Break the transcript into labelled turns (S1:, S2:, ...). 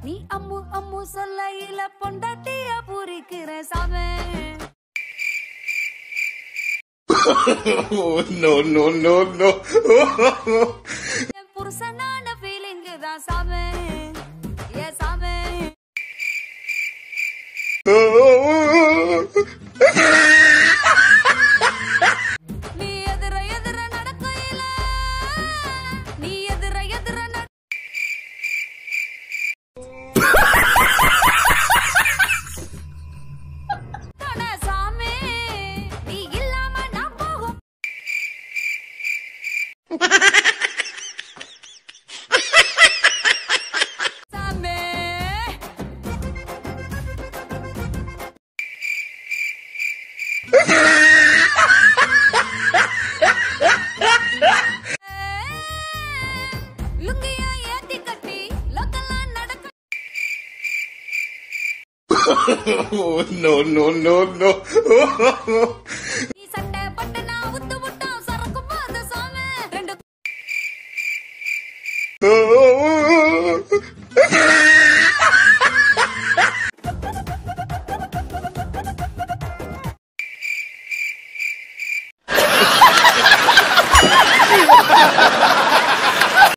S1: நீ அம்மு அம்மு சொல்லையில பொண்டாட்டிய பூரிக்கிற சாமே
S2: Oh, no, no, no, no.
S1: என் புருஷனான ஃபீலிங் தான் சாமே ஏ சாமே நீ எதிர எதிர நடக்கையில நீ எதிர எதிர நட தானே சாமி நீ இல்லாம நான் போகும் சாமி லுங்கியா ஏத்தி கட்டி லோக்கலா நடக்க
S2: Oh, no, no, no, no.